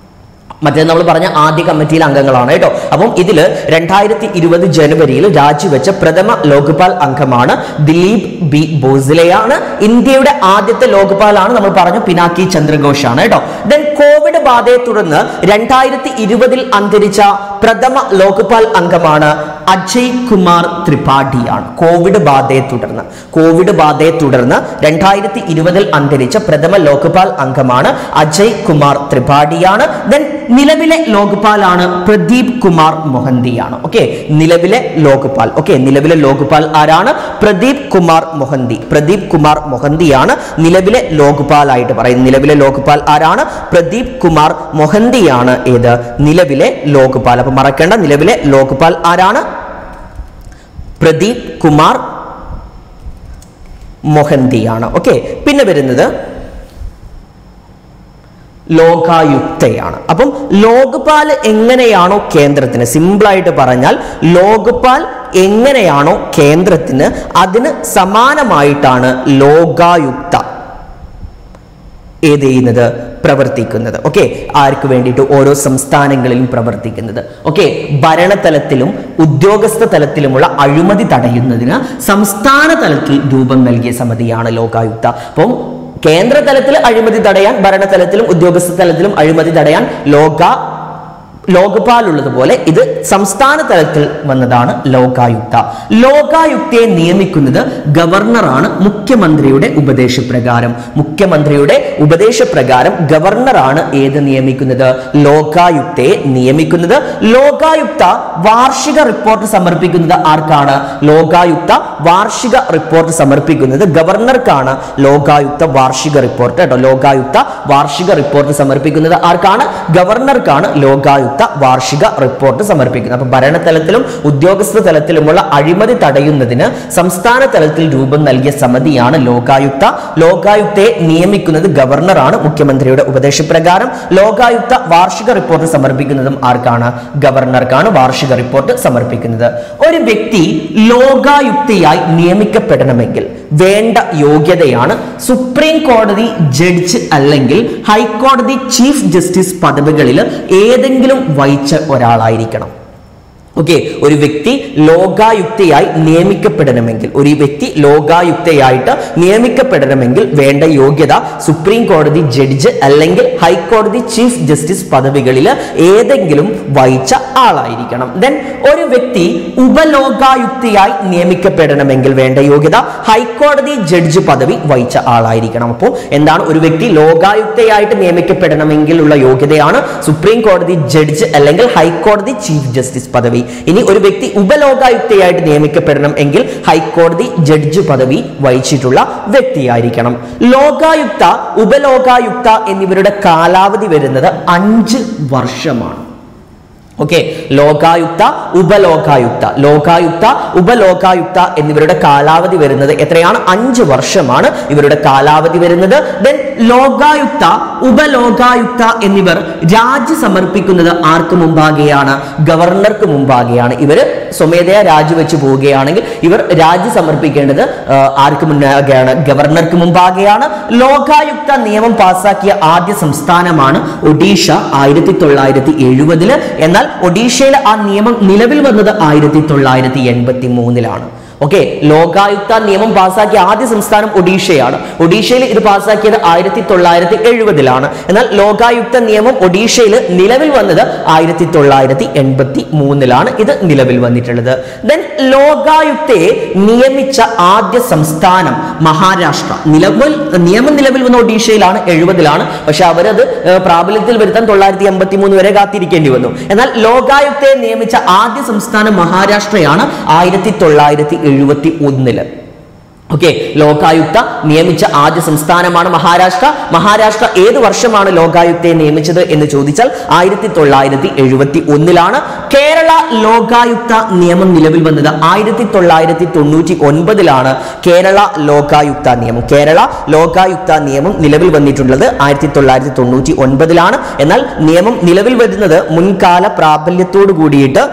മറ്റേ നമ്മൾ പറഞ്ഞ ആദ്യ കമ്മിറ്റിയിലെ അംഗങ്ങളാണ് കേട്ടോ അപ്പം ഇതിൽ രണ്ടായിരത്തി ഇരുപത് ജനുവരിയിൽ രാജിവെച്ച പ്രഥമ ലോക്പാൽ അംഗമാണ് ദിലീപ് ബി ബോസ്ലെയാണ് ഇന്ത്യയുടെ ആദ്യത്തെ ലോക്പാലാണ് നമ്മൾ പറഞ്ഞു പിനാക്കി ചന്ദ്രഘോഷ് ആണ് കേട്ടോ ദെൻ കോവിഡ് ബാധയെ തുടർന്ന് രണ്ടായിരത്തി ഇരുപതിൽ അന്തരിച്ച പ്രഥമ ലോക്പാൽ അംഗമാണ് അജയ് കുമാർ ത്രിപാഠിയാണ് കോവിഡ് ബാധയെ തുടർന്ന് കോവിഡ് ബാധയെ തുടർന്ന് രണ്ടായിരത്തി ഇരുപതിൽ അന്തരിച്ച പ്രഥമ ലോക്പാൽ അംഗമാണ് അജയ് കുമാർ ത്രിപാഠിയാണ് ദെൻ നിലവിലെ ലോക്പാലാണ് പ്രദീപ് കുമാർ മൊഹന്തിയാണ് ഓക്കെ നിലവിലെ ലോക്പാൽ ഓക്കെ നിലവിലെ ലോക്പാൽ ആരാണ് പ്രദീപ് കുമാർ മൊഹന്തി പ്രദീപ് കുമാർ മൊഹന്തിയാണ് നിലവിലെ ലോക്പാൽ ആയിട്ട് പറയുന്നത് നിലവിലെ ലോക്പാൽ ആരാണ് പ്രദീപ് കുമാർ മൊഹന്തിയാണ് ഏത് നിലവിലെ ലോക്പാൽ അപ്പൊ മറക്കേണ്ട നിലവിലെ ലോക്പാൽ ആരാണ് പ്രദീപ് കുമാർ മൊഹന്തിയാണ് ഓക്കെ പിന്നെ വരുന്നത് ലോകായുക്തയാണ് അപ്പം ലോക്പാൽ എങ്ങനെയാണോ കേന്ദ്രത്തിന് സിമ്പിളായിട്ട് പറഞ്ഞാൽ ലോക്പാൽ എങ്ങനെയാണോ കേന്ദ്രത്തിന് അതിന് സമാനമായിട്ടാണ് ലോകായുക്ത ഏത് ചെയ്യുന്നത് പ്രവർത്തിക്കുന്നത് ഓക്കെ ആർക്ക് വേണ്ടിയിട്ട് ഓരോ സംസ്ഥാനങ്ങളിലും പ്രവർത്തിക്കുന്നത് ഓക്കെ ഭരണതലത്തിലും ഉദ്യോഗസ്ഥ തലത്തിലുമുള്ള അഴിമതി തടയുന്നതിന് സംസ്ഥാന തലത്തിൽ രൂപം നൽകിയ സമിതിയാണ് ലോകായുക്ത അപ്പം കേന്ദ്ര തലത്തിൽ അഴിമതി തടയാൻ ഭരണതലത്തിലും ഉദ്യോഗസ്ഥ തലത്തിലും അഴിമതി തടയാൻ ലോക ലോകപാൽ ഉള്ളതുപോലെ ഇത് സംസ്ഥാന തലത്തിൽ വന്നതാണ് ലോകായുക്ത ലോകായുക്തയെ നിയമിക്കുന്നത് ഗവർണറാണ് മുഖ്യമന്ത്രിയുടെ ഉപദേശപ്രകാരം മുഖ്യമന്ത്രിയുടെ ഉപദേശപ്രകാരം ഗവർണറാണ് ഏത് നിയമിക്കുന്നത് ലോകായുക്തയെ നിയമിക്കുന്നത് ലോകായുക്ത വാർഷിക റിപ്പോർട്ട് സമർപ്പിക്കുന്നത് ആർക്കാണ് ലോകായുക്ത വാർഷിക റിപ്പോർട്ട് സമർപ്പിക്കുന്നത് ഗവർണർക്കാണ് ലോകായുക്ത വാർഷിക റിപ്പോർട്ട് കേട്ടോ ലോകായുക്ത വാർഷിക റിപ്പോർട്ട് സമർപ്പിക്കുന്നത് ആർക്കാണ് ഗവർണർക്കാണ് ലോകായുക്ത ലോകായുക്ത വാർഷിക റിപ്പോർട്ട് സമർപ്പിക്കുന്നത് അപ്പൊ ഭരണതലത്തിലും ഉദ്യോഗസ്ഥ തലത്തിലുമുള്ള അഴിമതി തടയുന്നതിന് സംസ്ഥാന തലത്തിൽ രൂപം നൽകിയ സമിതിയാണ് ലോകായുക്ത ലോകായുക്തയെ നിയമിക്കുന്നത് ഗവർണറാണ് മുഖ്യമന്ത്രിയുടെ ഉപദേശപ്രകാരം ലോകായുക്ത വാർഷിക റിപ്പോർട്ട് സമർപ്പിക്കുന്നതും ആർക്കാണ് ഗവർണർക്കാണ് വാർഷിക റിപ്പോർട്ട് സമർപ്പിക്കുന്നത് ഒരു വ്യക്തി ലോകായുക്തയായി നിയമിക്കപ്പെടണമെങ്കിൽ വേണ്ട യോഗ്യതയാണ് സുപ്രീം കോടതി ജഡ്ജ് അല്ലെങ്കിൽ ഹൈക്കോടതി ചീഫ് ജസ്റ്റിസ് പദവികളിൽ ഏതെങ്കിലും വഹിച്ച ഒരാളായിരിക്കണം ഓക്കെ ഒരു വ്യക്തി ലോകായുക്തയായി നിയമിക്കപ്പെടണമെങ്കിൽ ഒരു വ്യക്തി ലോകായുക്തയായിട്ട് നിയമിക്കപ്പെടണമെങ്കിൽ വേണ്ട യോഗ്യത സുപ്രീം കോടതി ജഡ്ജ് അല്ലെങ്കിൽ ഹൈക്കോടതി ചീഫ് ജസ്റ്റിസ് പദവികളിൽ ഏതെങ്കിലും വഹിച്ച ആളായിരിക്കണം ദെൻ ഒരു വ്യക്തി ഉപലോകായുക്തയായി നിയമിക്കപ്പെടണമെങ്കിൽ വേണ്ട യോഗ്യത ഹൈക്കോടതി ജഡ്ജ് പദവി വഹിച്ച ആളായിരിക്കണം അപ്പോൾ എന്താണ് ഒരു വ്യക്തി ലോകായുക്തയായിട്ട് നിയമിക്കപ്പെടണമെങ്കിൽ ഉള്ള യോഗ്യതയാണ് സുപ്രീം കോടതി ജഡ്ജ് അല്ലെങ്കിൽ ഹൈക്കോടതി ചീഫ് ജസ്റ്റിസ് പദവി ഇനി ഒരു വ്യക്തി ഉപലോകായുക്തയായിട്ട് നിയമിക്കപ്പെടണം എങ്കിൽ ഹൈക്കോടതി ജഡ്ജ് പദവി വഹിച്ചിട്ടുള്ള വ്യക്തിയായിരിക്കണം ലോകായുക്ത ഉപലോകായുക്ത എന്നിവരുടെ കാലാവധി വരുന്നത് അഞ്ച് വർഷമാണ് ഓക്കെ ലോകായുക്ത ഉപലോകായുക്ത ലോകായുക്ത ഉപലോകായുക്ത എന്നിവരുടെ കാലാവധി വരുന്നത് എത്രയാണ് അഞ്ച് വർഷമാണ് ഇവരുടെ കാലാവധി വരുന്നത് ദെൻ ലോകായുക്ത ഉപലോകായുക്ത എന്നിവർ രാജി സമർപ്പിക്കുന്നത് ആർക്ക് മുമ്പാകെയാണ് ഗവർണർക്ക് മുമ്പാകെയാണ് ഇവർ സ്വമേധയാ രാജിവെച്ച് പോവുകയാണെങ്കിൽ ഇവർ രാജി സമർപ്പിക്കേണ്ടത് ആ, ആർക്ക് മുന്നാകെയാണ് ഗവർണർക്ക് മുമ്പാകെയാണ് ലോകായുക്ത നിയമം പാസാക്കിയ ആദ്യ സംസ്ഥാനമാണ് ഒഡീഷ ആയിരത്തി തൊള്ളായിരത്തി എഴുപതില് എന്നാൽ ഒഡീഷയിൽ ആ നിയമം നിലവിൽ വന്നത് ആയിരത്തി തൊള്ളായിരത്തി എൺപത്തി മൂന്നിലാണ് ഓക്കെ ലോകായുക്ത നിയമം പാസാക്കിയ ആദ്യ സംസ്ഥാനം ഒഡീഷയാണ് ഒഡീഷയിൽ ഇത് പാസാക്കിയത് ആയിരത്തി തൊള്ളായിരത്തി എഴുപതിലാണ് എന്നാൽ ലോകായുക്ത നിയമം ഒഡീഷയിൽ നിലവിൽ വന്നത് ആയിരത്തി തൊള്ളായിരത്തി എൺപത്തി മൂന്നിലാണ് ഇത് നിലവിൽ വന്നിട്ടുള്ളത് ദെൻ ലോകായുക്തയെ നിയമിച്ച ആദ്യ സംസ്ഥാനം മഹാരാഷ്ട്ര നിലവിൽ നിയമം നിലവിൽ വന്ന ഒഡീഷയിലാണ് എഴുപതിലാണ് പക്ഷെ അവരത് ഏർ, പ്രാബല്യത്തിൽ വരുത്താൻ തൊള്ളായിരത്തി എൺപത്തി മൂന്ന് വരെ കാത്തിരിക്കേണ്ടി വന്നു എന്നാൽ ലോകായുക്തയെ നിയമിച്ച ആദ്യ സംസ്ഥാനം മഹാരാഷ്ട്രയാണ് ആയിരത്തി തൊള്ളായിരത്തി എഴുപത്തി ഒന്നില് ഓക്കെ ലോകായുക്ത നിയമിച്ച ആദ്യ സംസ്ഥാനമാണ് മഹാരാഷ്ട്ര മഹാരാഷ്ട്ര ഏത് വർഷമാണ് ലോകായുക്തയെ നിയമിച്ചത് എന്ന് ചോദിച്ചാൽ ആയിരത്തി തൊള്ളായിരത്തി എഴുപത്തി ഒന്നിലാണ് കേരള ലോകായുക്ത നിയമം നിലവിൽ വന്നത് ആയിരത്തി തൊള്ളായിരത്തി തൊണ്ണൂറ്റി ഒൻപതിലാണ് കേരള ലോകായുക്ത നിയമം കേരള ലോകായുക്ത നിയമം നിലവിൽ വന്നിട്ടുള്ളത് ആയിരത്തി തൊള്ളായിരത്തി തൊണ്ണൂറ്റി ഒൻപതിലാണ് എന്നാൽ നിയമം നിലവിൽ വരുന്നത് മുൻകാല പ്രാബല്യത്തോടു കൂടിയിട്ട്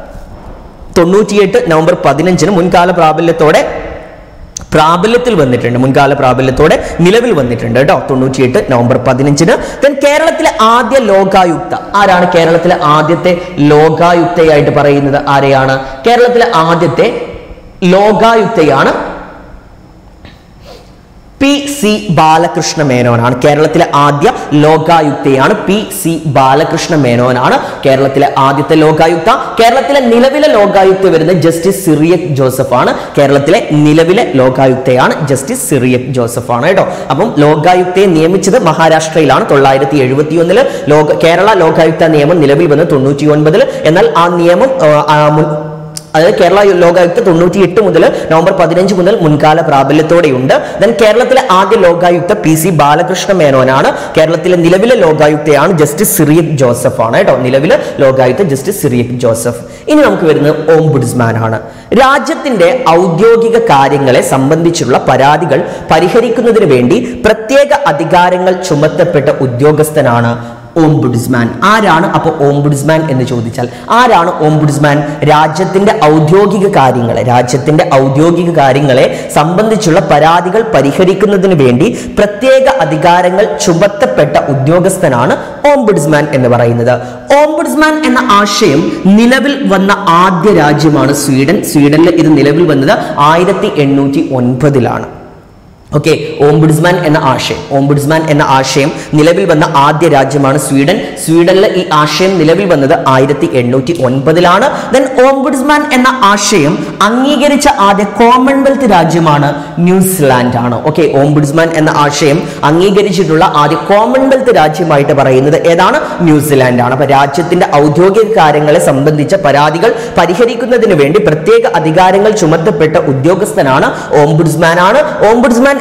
തൊണ്ണൂറ്റിയെട്ട് നവംബർ പതിനഞ്ചിന് മുൻകാല പ്രാബല്യത്തോടെ പ്രാബല്യത്തിൽ വന്നിട്ടുണ്ട് മുൻകാല പ്രാബല്യത്തോടെ നിലവിൽ വന്നിട്ടുണ്ട് കേട്ടോ തൊണ്ണൂറ്റിയെട്ട് നവംബർ പതിനഞ്ചിന് ദെൻ കേരളത്തിലെ ആദ്യ ലോകായുക്ത ആരാണ് കേരളത്തിലെ ആദ്യത്തെ ലോകായുക്തയായിട്ട് പറയുന്നത് ആരെയാണ് കേരളത്തിലെ ആദ്യത്തെ ലോകായുക്തയാണ് പി സി ബാലകൃഷ്ണ മേനോനാണ് കേരളത്തിലെ ആദ്യ ലോകായുക്തയാണ് പി സി ബാലകൃഷ്ണ മേനോനാണ് കേരളത്തിലെ ആദ്യത്തെ ലോകായുക്ത കേരളത്തിലെ നിലവിലെ ലോകായുക്ത വരുന്നത് ജസ്റ്റിസ് സിറിയക് ജോസഫ് ആണ് കേരളത്തിലെ നിലവിലെ ലോകായുക്തയാണ് ജസ്റ്റിസ് സിറിയക് ജോസഫ് ആണ് കേട്ടോ അപ്പം ലോകായുക്തയെ നിയമിച്ചത് മഹാരാഷ്ട്രയിലാണ് തൊള്ളായിരത്തി എഴുപത്തി ഒന്നില് ലോക കേരള ലോകായുക്ത നിയമം നിലവിൽ വന്നത് തൊണ്ണൂറ്റി ഒൻപതിൽ എന്നാൽ ആ നിയമം ആ, ആ, മുൻ അതായത് കേരള ലോകായുക്ത തൊണ്ണൂറ്റി എട്ട് മുതൽ നവംബർ പതിനഞ്ച് മുതൽ മുൻകാല പ്രാബല്യത്തോടെയുണ്ട് ദെൻ കേരളത്തിലെ ആദ്യ ലോകായുക്ത പി സി ബാലകൃഷ്ണ മേനോനാണ് കേരളത്തിലെ നിലവിലെ ലോകായുക്തയാണ് ജസ്റ്റിസ് സിറിയക് ജോസഫ് ആണ് കേട്ടോ നിലവിലെ ലോകായുക്ത ജസ്റ്റിസ് സിറിയക് ജോസഫ് ഇനി നമുക്ക് വരുന്നത് ഓംബുഡ്സ്മാൻ ആണ് രാജ്യത്തിന്റെ ഔദ്യോഗിക കാര്യങ്ങളെ സംബന്ധിച്ചുള്ള പരാതികൾ പരിഹരിക്കുന്നതിന് വേണ്ടി പ്രത്യേക അധികാരങ്ങൾ ചുമത്തപ്പെട്ട ഉദ്യോഗസ്ഥനാണ് ഓംബുഡ്സ്മാൻ ആരാണ് അപ്പോൾ ഓംബുഡ്സ്മാൻ എന്ന് ചോദിച്ചാൽ ആരാണ് ഓംബുഡ്സ്മാൻ രാജ്യത്തിന്റെ ഔദ്യോഗിക കാര്യങ്ങളെ രാജ്യത്തിന്റെ ഔദ്യോഗിക കാര്യങ്ങളെ സംബന്ധിച്ചുള്ള പരാതികൾ പരിഹരിക്കുന്നതിന് വേണ്ടി പ്രത്യേക അധികാരങ്ങൾ ചുമത്തപ്പെട്ട ഉദ്യോഗസ്ഥനാണ് ഓംബുഡ്സ്മാൻ എന്ന് പറയുന്നത് ഓംബുഡ്സ്മാൻ എന്ന ആശയം നിലവിൽ വന്ന ആദ്യ രാജ്യമാണ് സ്വീഡൻ സ്വീഡനിൽ ഇത് നിലവിൽ വന്നത് ആയിരത്തി എണ്ണൂറ്റി ഒൻപതിലാണ് ഓക്കെ ഓംബുഡ്സ്മാൻ എന്ന ആശയം ഓംബുഡ്സ്മാൻ എന്ന ആശയം നിലവിൽ വന്ന ആദ്യ രാജ്യമാണ് സ്വീഡൻ സ്വീഡനിൽ ഈ ആശയം നിലവിൽ വന്നത് ആയിരത്തി എണ്ണൂറ്റി ഒൻപതിലാണ് ദെൻ ഓംബുഡ്സ്മാൻ എന്ന ആശയം അംഗീകരിച്ച ആദ്യ കോമൺവെൽത്ത് രാജ്യമാണ് ന്യൂസിലാൻഡ് ആണ് ഓക്കെ ഓംബുഡ്സ്മാൻ എന്ന ആശയം അംഗീകരിച്ചിട്ടുള്ള ആദ്യ കോമൺവെൽത്ത് രാജ്യമായിട്ട് പറയുന്നത് ഏതാണ് ന്യൂസിലാൻഡ് ആണ് അപ്പൊ രാജ്യത്തിന്റെ ഔദ്യോഗിക കാര്യങ്ങളെ സംബന്ധിച്ച പരാതികൾ പരിഹരിക്കുന്നതിന് വേണ്ടി പ്രത്യേക അധികാരങ്ങൾ ചുമത്തപ്പെട്ട ഉദ്യോഗസ്ഥനാണ് ഓംബുഡ്സ്മാൻ ആണ് ഓംബുഡ്സ്മാൻ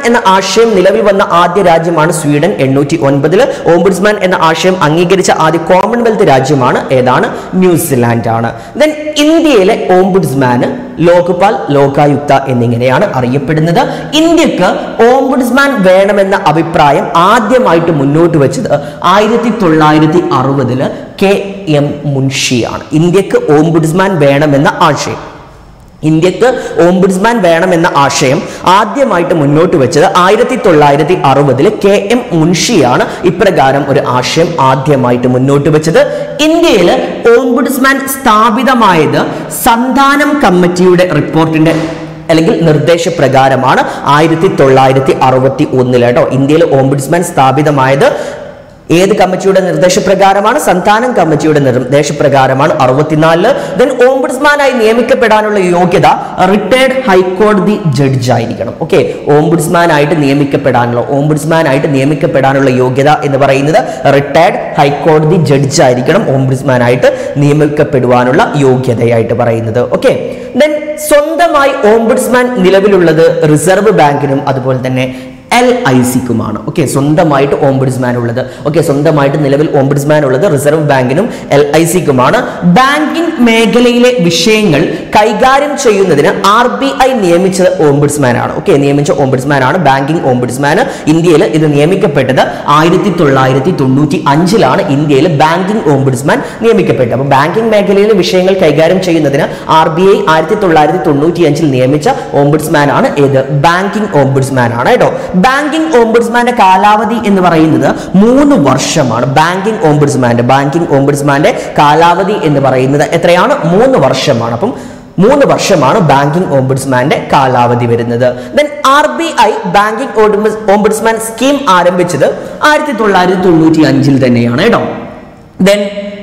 എന്ന ആശയം നിലവിൽ വന്ന ആദ്യ രാജ്യമാണ് സ്വീഡൻ എണ്ണൂറ്റി ഒൻപതില് ഓംബുഡ്സ്മാൻ എന്ന ആശയം അംഗീകരിച്ച ആദ്യ കോമൺവെൽത്ത് രാജ്യമാണ് ഏതാണ് ന്യൂസിലാൻഡ് ആണ് ദെൻ ഇന്ത്യയിലെ ഓംബുഡ്സ്മാന് ലോക്പാൽ ലോകായുക്ത എന്നിങ്ങനെയാണ് അറിയപ്പെടുന്നത് ഇന്ത്യക്ക് ഓംബുഡ്സ്മാൻ വേണമെന്ന അഭിപ്രായം ആദ്യമായിട്ട് മുന്നോട്ട് വെച്ചത് ആയിരത്തി തൊള്ളായിരത്തി അറുപതില് കെ എം മുൻഷിയാണ് ഇന്ത്യക്ക് ഓംബുഡ്സ്മാൻ വേണമെന്ന ആശയം ഇന്ത്യക്ക് ഓംബുഡ്സ്മാൻ വേണമെന്ന ആശയം ആദ്യമായിട്ട് മുന്നോട്ട് വെച്ചത് ആയിരത്തി തൊള്ളായിരത്തി അറുപതിൽ കെ എം മുൻഷിയാണ് ഇപ്രകാരം ഒരു ആശയം ആദ്യമായിട്ട് മുന്നോട്ട് വെച്ചത് ഇന്ത്യയിൽ ഓംബുഡ്സ്മാൻ സ്ഥാപിതമായത് സന്താനം കമ്മിറ്റിയുടെ റിപ്പോർട്ടിന്റെ അല്ലെങ്കിൽ നിർദ്ദേശപ്രകാരമാണ് ആയിരത്തി തൊള്ളായിരത്തി അറുപത്തി ഒന്നിൽ കേട്ടോ ഇന്ത്യയിൽ ഓംബുഡ്സ്മാൻ സ്ഥാപിതമായത് ഏത് കമ്മിറ്റിയുടെ നിർദ്ദേശപ്രകാരമാണ് സന്താനം കമ്മിറ്റിയുടെ നിർദ്ദേശപ്രകാരമാണ് അറുപത്തിനാലില് ദെൻ ഓംബുഡ്സ്മാനായി നിയമിക്കപ്പെടാനുള്ള യോഗ്യത റിട്ടയർഡ് ഹൈക്കോടതി ജഡ്ജ് ആയിരിക്കണം ഓക്കെ ഓംബുഡ്സ്മാനായിട്ട് നിയമിക്കപ്പെടാനുള്ള ഓംബുഡ്സ്മാനായിട്ട് നിയമിക്കപ്പെടാനുള്ള യോഗ്യത എന്ന് പറയുന്നത് റിട്ടയർഡ് ഹൈക്കോടതി ജഡ്ജ് ആയിരിക്കണം ഓംബുഡ്സ്മാനായിട്ട് നിയമിക്കപ്പെടുവാനുള്ള യോഗ്യതയായിട്ട് പറയുന്നത് ഓക്കെ ദെൻ സ്വന്തമായി ഓംബുഡ്സ്മാൻ നിലവിലുള്ളത് റിസർവ് ബാങ്കിനും അതുപോലെ തന്നെ എൽ ഐ സിക്കുമാണ് ഓക്കെ സ്വന്തമായിട്ട് ഓംബുഡ്സ്മാൻ ഉള്ളത് ഓക്കെ സ്വന്തമായിട്ട് നിലവിൽ ഓംബുഡ്സ്മാൻ ഉള്ളത് റിസർവ് ബാങ്കിനും എൽ ഐ സിക്കുമാണ് ബാങ്കിംഗ് മേഖലയിലെ വിഷയങ്ങൾ കൈകാര്യം ചെയ്യുന്നതിന് ആർ ബി ഐ നിയമിച്ചത് ഓംബുഡ്സ്മാൻ ആണ് ഓക്കെ നിയമിച്ച ഓംബുഡ്സ്മാൻ ആണ് ബാങ്കിംഗ് ഓംബുഡ്സ്മാൻ ഇന്ത്യയിൽ ഇത് നിയമിക്കപ്പെട്ടത് ആയിരത്തി തൊള്ളായിരത്തി തൊണ്ണൂറ്റി അഞ്ചിലാണ് ഇന്ത്യയിൽ ബാങ്കിംഗ് ഓംബുഡ്സ്മാൻ നിയമിക്കപ്പെട്ടത് അപ്പോൾ ബാങ്കിംഗ് മേഖലയിലെ വിഷയങ്ങൾ കൈകാര്യം ചെയ്യുന്നതിന് ആർ ബി ഐ ആയിരത്തി തൊള്ളായിരത്തി തൊണ്ണൂറ്റി അഞ്ചിൽ നിയമിച്ച ഓംബുഡ്സ്മാൻ ആണ് ഏത് ബാങ്കിംഗ് ഓംബുഡ്സ്മാൻ ആണ് കേട്ടോ ബാങ്കിംഗ് ഓംബുഡ്സ്മാന്റെ കാലാവധി എന്ന് പറയുന്നത് മൂന്ന് വർഷമാണ് ബാങ്കിംഗ് ഓംബുഡ്സ്മാന്റെ ബാങ്കിംഗ് ഓംബുഡ്സ്മാന്റെ കാലാവധി എന്ന് പറയുന്നത് എത്രയാണ് മൂന്ന് വർഷമാണ് അപ്പം മൂന്ന് വർഷമാണ് ബാങ്കിംഗ് ഓംബുഡ്സ്മാന്റെ കാലാവധി വരുന്നത് then R B I banking ombudsman scheme ആരംഭിച്ചത് ആയിരത്തി തൊള്ളായിരത്തി തൊണ്ണൂറ്റി അഞ്ചിൽ തന്നെയാണ് കേട്ടോ ദെൻ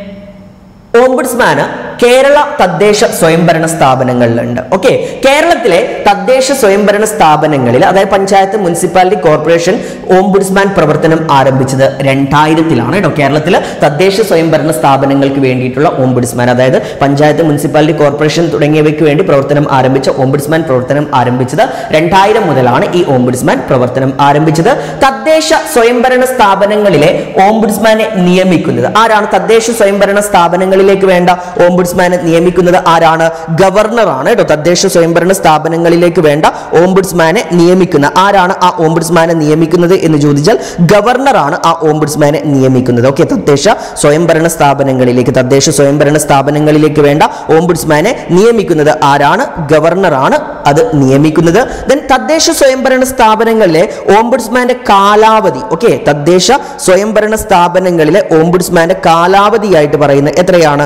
ഓംബുഡ്സ്മാന് കേരള തദ്ദേശ സ്വയംഭരണ സ്ഥാപനങ്ങളിലുണ്ട് ഓക്കെ കേരളത്തിലെ തദ്ദേശ സ്വയംഭരണ സ്ഥാപനങ്ങളിൽ അതായത് പഞ്ചായത്ത് മുനിസിപ്പാലിറ്റി കോർപ്പറേഷൻ ഓംബുഡ്സ്മാൻ പ്രവർത്തനം ആരംഭിച്ചത് രണ്ടായിരത്തിലാണ് കേട്ടോ കേരളത്തിലെ തദ്ദേശ സ്വയംഭരണ സ്ഥാപനങ്ങൾക്ക് വേണ്ടിയിട്ടുള്ള ഓംബുഡ്സ്മാൻ അതായത് പഞ്ചായത്ത് മുനിസിപ്പാലിറ്റി കോർപ്പറേഷൻ തുടങ്ങിയവയ്ക്ക് വേണ്ടി പ്രവർത്തനം ആരംഭിച്ച ഓംബുഡ്സ്മാൻ പ്രവർത്തനം ആരംഭിച്ചത് രണ്ടായിരം മുതലാണ് ഈ ഓംബുഡ്സ്മാൻ പ്രവർത്തനം ആരംഭിച്ചത് തദ്ദേശ സ്വയംഭരണ സ്ഥാപനങ്ങളിലെ ഓംബുഡ്സ്മാനെ നിയമിക്കുന്നത് ആരാണ് തദ്ദേശ സ്വയംഭരണ സ്ഥാപനങ്ങളിലേക്ക് വേണ്ട ഓംബുഡ്സ്മാനെ നിയമിക്കുന്നത് ആരാണ് ഗവർണറാണ് കേട്ടോ തദ്ദേശ സ്വയംഭരണ സ്ഥാപനങ്ങളിലേക്ക് വേണ്ട ഓംബുഡ്സ്മാനെ നിയമിക്കുന്ന ആരാണ് ആ ഓംബുഡ്സ്മാനെ നിയമിക്കുന്നത് എന്ന് ചോദിച്ചാൽ ഗവർണറാണ് ആ ഓംബുഡ്സ്മാനെ നിയമിക്കുന്നത് ഓക്കെ തദ്ദേശ സ്വയംഭരണ സ്ഥാപനങ്ങളിലേക്ക് തദ്ദേശ സ്വയംഭരണ സ്ഥാപനങ്ങളിലേക്ക് വേണ്ട ഓംബുഡ്സ്മാനെ നിയമിക്കുന്നത് ആരാണ് ഗവർണറാണ് അത് നിയമിക്കുന്നത് ദെൻ തദ്ദേശ സ്വയംഭരണ സ്ഥാപനങ്ങളിലെ ഓംബുഡ്സ്മാന്റെ കാലാവധി ഓക്കെ തദ്ദേശ സ്വയംഭരണ സ്ഥാപനങ്ങളിലെ ഓംബുഡ്സ്മാന്റെ കാലാവധിയായിട്ട് പറയുന്നത് എത്രയാണ്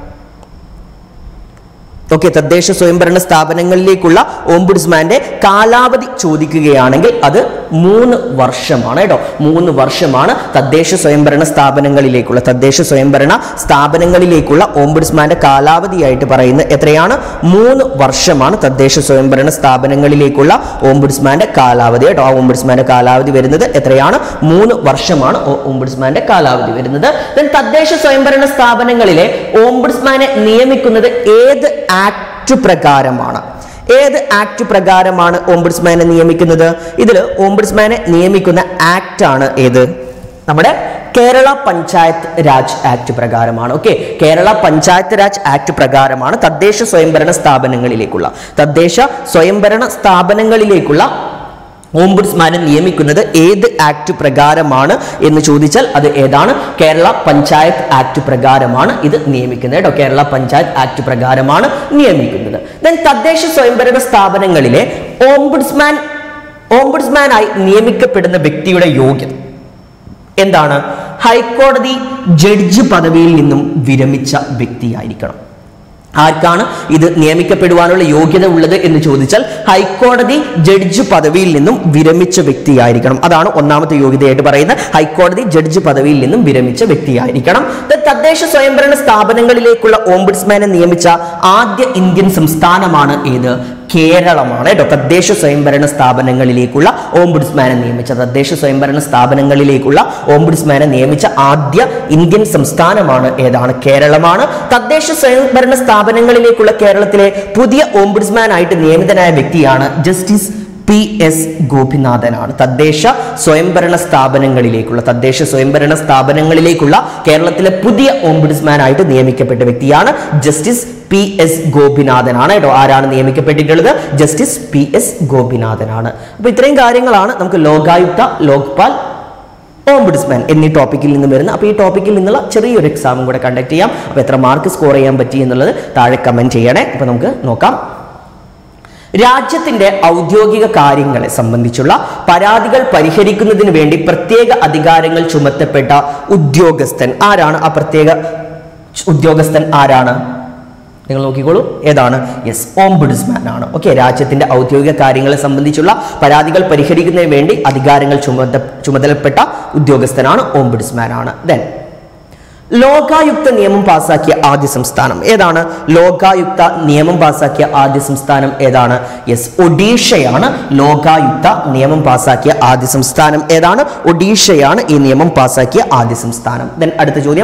ഓക്കെ തദ്ദേശ സ്വയംഭരണ സ്ഥാപനങ്ങളിലേക്കുള്ള ഓംബുഡ്സ്മാന്റെ കാലാവധി ചോദിക്കുകയാണെങ്കിൽ അത് മൂന്ന് വർഷമാണ് കേട്ടോ മൂന്ന് വർഷമാണ് തദ്ദേശ സ്വയംഭരണ സ്ഥാപനങ്ങളിലേക്കുള്ള തദ്ദേശ സ്വയംഭരണ സ്ഥാപനങ്ങളിലേക്കുള്ള ഓംബുഡ്സ്മാന്റെ കാലാവധിയായിട്ട് പറയുന്നത് എത്രയാണ് മൂന്ന് വർഷമാണ് തദ്ദേശ സ്വയംഭരണ സ്ഥാപനങ്ങളിലേക്കുള്ള ഓംബുഡ്സ്മാന്റെ കാലാവധി കേട്ടോ ആ ഓംബുഡ്സ്മാന്റെ കാലാവധി വരുന്നത് എത്രയാണ് മൂന്ന് വർഷമാണ് ഓ- ഓംബുഡ്സ്മാന്റെ കാലാവധി വരുന്നത് Then തദ്ദേശ സ്വയംഭരണ സ്ഥാപനങ്ങളിലെ ഓംബുഡ്സ്മാനെ നിയമിക്കുന്നത് ഏത് ആക്ട് പ്രകാരമാണ് ഏത് ആക്ട് പ്രകാരമാണ് ഓംബുഡ്സ്മാനെ നിയമിക്കുന്നത് ഇതിൽ ഓംബുഡ്സ്മാനെ നിയമിക്കുന്ന ആക്ട് ആണ് ഏത് നമ്മുടെ കേരള പഞ്ചായത്ത് രാജ് ആക്ട് പ്രകാരമാണ് ഓക്കെ കേരള പഞ്ചായത്ത് രാജ് ആക്ട് പ്രകാരമാണ് തദ്ദേശ സ്വയംഭരണ സ്ഥാപനങ്ങളിലേക്കുള്ള തദ്ദേശ സ്വയംഭരണ സ്ഥാപനങ്ങളിലേക്കുള്ള ഓംബുഡ്സ്മാനെ നിയമിക്കുന്നത് ഏത് ആക്ട് പ്രകാരമാണ് എന്ന് ചോദിച്ചാൽ അത് ഏതാണ് കേരള പഞ്ചായത്ത് ആക്ട് പ്രകാരമാണ് ഇത് നിയമിക്കുന്നത് കേട്ടോ കേരള പഞ്ചായത്ത് ആക്ട് പ്രകാരമാണ് നിയമിക്കുന്നത് ദെൻ തദ്ദേശ സ്വയംഭരണ സ്ഥാപനങ്ങളിലെ ഓംബുഡ്സ്മാൻ ഓംബുഡ്സ്മാനായി നിയമിക്കപ്പെടുന്ന വ്യക്തിയുടെ യോഗ്യത എന്താണ് ഹൈക്കോടതി ജഡ്ജ് പദവിയിൽ നിന്നും വിരമിച്ച വ്യക്തിയായിരിക്കണം ആർക്കാണ് ഇത് നിയമിക്കപ്പെടുവാനുള്ള യോഗ്യത ഉള്ളത് എന്ന് ചോദിച്ചാൽ ഹൈക്കോടതി ജഡ്ജ് പദവിയിൽ നിന്നും വിരമിച്ച വ്യക്തിയായിരിക്കണം അതാണ് ഒന്നാമത്തെ യോഗ്യതയായിട്ട് പറയുന്നത് ഹൈക്കോടതി ജഡ്ജ് പദവിയിൽ നിന്നും വിരമിച്ച വ്യക്തിയായിരിക്കണം Then തദ്ദേശ സ്വയംഭരണ സ്ഥാപനങ്ങളിലേക്കുള്ള ഓംബുഡ്സ്മാനെ നിയമിച്ച ആദ്യ ഇന്ത്യൻ സംസ്ഥാനമാണ് ഏത് കേരളമാണ് കേട്ടോ തദ്ദേശ സ്വയംഭരണ സ്ഥാപനങ്ങളിലേക്കുള്ള ഓംബുഡ്സ്മാനെ നിയമിച്ച തദ്ദേശ സ്വയംഭരണ സ്ഥാപനങ്ങളിലേക്കുള്ള ഓംബുഡ്സ്മാനെ നിയമിച്ച ആദ്യ ഇന്ത്യൻ സംസ്ഥാനമാണ് ഏതാണ് കേരളമാണ് തദ്ദേശ സ്വയംഭരണ സ്ഥാപനങ്ങളിലേക്കുള്ള കേരളത്തിലെ പുതിയ ഓംബുഡ്സ്മാൻ ആയിട്ട് നിയമിതനായ വ്യക്തിയാണ് ജസ്റ്റിസ് പി എസ് ഗോപിനാഥനാണ് തദ്ദേശ സ്വയംഭരണ സ്ഥാപനങ്ങളിലേക്കുള്ള തദ്ദേശ സ്വയംഭരണ സ്ഥാപനങ്ങളിലേക്കുള്ള കേരളത്തിലെ പുതിയ ഓംബുഡ്സ്മാൻ ആയിട്ട് നിയമിക്കപ്പെട്ട വ്യക്തിയാണ് ജസ്റ്റിസ് പി എസ് ഗോപിനാഥനാണ് കേട്ടോ ആരാണ് നിയമിക്കപ്പെട്ടിട്ടുള്ളത് ജസ്റ്റിസ് പി എസ് ഗോപിനാഥനാണ് അപ്പൊ ഇത്രയും കാര്യങ്ങളാണ് നമുക്ക് ലോകായുക്ത ലോക്പാൽ ഓംബുഡ്സ്മാൻ എന്നീ ടോപ്പിക്കിൽ നിന്ന് വരുന്ന അപ്പോൾ ഈ ടോപ്പിക്കിൽ നിന്നുള്ള ചെറിയൊരു എക്സാമും കൂടെ കണ്ടക്ട് ചെയ്യാം അപ്പോൾ എത്ര മാർക്ക് സ്കോർ ചെയ്യാൻ പറ്റി എന്നുള്ളത് താഴെ കമന്റ് ചെയ്യണേ അപ്പോൾ നമുക്ക് നോക്കാം രാജ്യത്തിന്റെ ഔദ്യോഗിക കാര്യങ്ങളെ സംബന്ധിച്ചുള്ള പരാതികൾ പരിഹരിക്കുന്നതിന് വേണ്ടി പ്രത്യേക അധികാരങ്ങൾ ചുമത്തപ്പെട്ട ഉദ്യോഗസ്ഥൻ ആരാണ് ആ പ്രത്യേക ഉദ്യോഗസ്ഥൻ ആരാണ് നിങ്ങൾ നോക്കിക്കോളൂ ഏതാണ് യെസ് ഓംബുഡ്സ്മാൻ ആണ് ഓക്കെ രാജ്യത്തിന്റെ ഔദ്യോഗിക കാര്യങ്ങളെ സംബന്ധിച്ചുള്ള പരാതികൾ പരിഹരിക്കുന്നതിന് വേണ്ടി അധികാരങ്ങൾ ചുമത ചുമതലപ്പെട്ട ഉദ്യോഗസ്ഥനാണ് ഓംബുഡ്സ്മാൻ ആണ് ദെൻ ലോകായുക്ത നിയമം പാസാക്കിയ ആദ്യ സംസ്ഥാനം ഏതാണ് ലോകായുക്ത നിയമം പാസാക്കിയ ആദ്യ സംസ്ഥാനം ഏതാണ് യെസ് ഒഡീഷയാണ് ലോകായുക്ത നിയമം പാസാക്കിയ ആദ്യ സംസ്ഥാനം ഏതാണ് ഒഡീഷയാണ് ഈ നിയമം പാസാക്കിയ ആദ്യ സംസ്ഥാനം ദെൻ അടുത്ത ചോദ്യം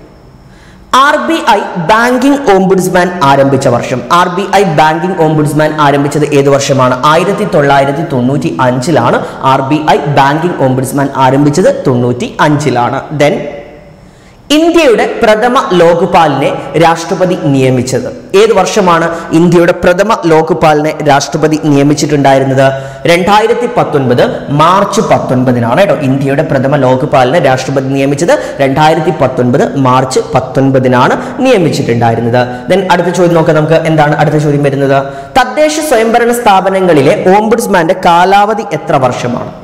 R B I banking ombudsman ആരംഭിച്ച വർഷം R B I banking ombudsman ആരംഭിച്ചത് ഏത് വർഷമാണ് ആയിരത്തി തൊള്ളായിരത്തി തൊണ്ണൂറ്റി അഞ്ചിലാണ് R B I banking ombudsman ആരംഭിച്ചത് തൊണ്ണൂറ്റി അഞ്ചിലാണ് ദെൻ ഇന്ത്യയുടെ പ്രഥമ ലോക്പാലിനെ രാഷ്ട്രപതി നിയമിച്ചത് ഏത് വർഷമാണ് ഇന്ത്യയുടെ പ്രഥമ ലോക്പാലിനെ രാഷ്ട്രപതി നിയമിച്ചിട്ടുണ്ടായിരുന്നത് രണ്ടായിരത്തി പത്തൊൻപത് മാർച്ച് പത്തൊൻപതിനാണ് കേട്ടോ ഇന്ത്യയുടെ പ്രഥമ ലോക്പാലിനെ രാഷ്ട്രപതി നിയമിച്ചത് രണ്ടായിരത്തി പത്തൊൻപത് മാർച്ച് പത്തൊൻപതിനാണ് നിയമിച്ചിട്ടുണ്ടായിരുന്നത് ദെൻ അടുത്ത ചോദ്യം നോക്കാം നമുക്ക് എന്താണ് അടുത്ത ചോദ്യം വരുന്നത് തദ്ദേശ സ്വയംഭരണ സ്ഥാപനങ്ങളിലെ ഓംബുഡ്സ്മാന്റെ കാലാവധി എത്ര വർഷമാണ്